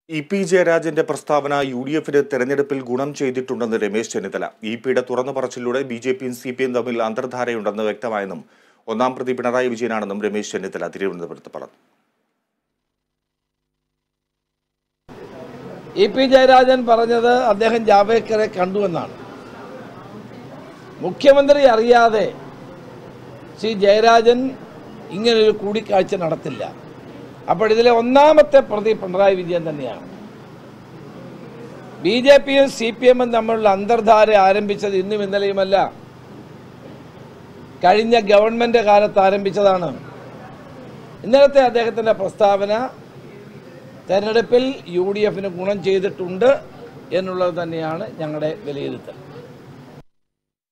E P ജയരാജന്റെ പ്രസ്താവന U D എഫിന് തെരഞ്ഞെടുപ്പിൽ ഗുണം ചെയ്തിട്ടുണ്ടെന്ന് രമേശ് ചെന്നിത്തല ഇ പിയുടെ തുറന്നു പറച്ചിലൂടെ ബി ജെ പിയും സി പി എം തമ്മിൽ അന്തർധാരയുണ്ടെന്ന് വ്യക്തമായെന്നും ഒന്നാം പ്രതി പിണറായി വിജയനാണെന്നും രമേശ് ചെന്നിത്തല തിരുവനന്തപുരത്ത് പറഞ്ഞു ഇ പി ജയരാജൻ പറഞ്ഞത് അദ്ദേഹം ജാവേക്കറെ കണ്ടുവെന്നാണ് മുഖ്യമന്ത്രി അറിയാതെ ശ്രീ ജയരാജൻ ഇങ്ങനൊരു കൂടിക്കാഴ്ച നടത്തില്ല അപ്പോൾ ഇതിലെ ഒന്നാമത്തെ പ്രതി പിണറായി വിജയൻ തന്നെയാണ് ബി ജെ പിയും സി പി എമ്മും തമ്മിലുള്ള അന്തർധാര ആരംഭിച്ചത് ഇന്നും ഇന്നലെയുമല്ല കഴിഞ്ഞ ഗവൺമെൻറ് കാലത്ത് ആരംഭിച്ചതാണ് ഇന്നലത്തെ അദ്ദേഹത്തിൻ്റെ പ്രസ്താവന തെരഞ്ഞെടുപ്പിൽ യു ഡി എഫിന് ഗുണം ചെയ്തിട്ടുണ്ട് എന്നുള്ളത് തന്നെയാണ് ഞങ്ങളുടെ വിലയിരുത്തൽ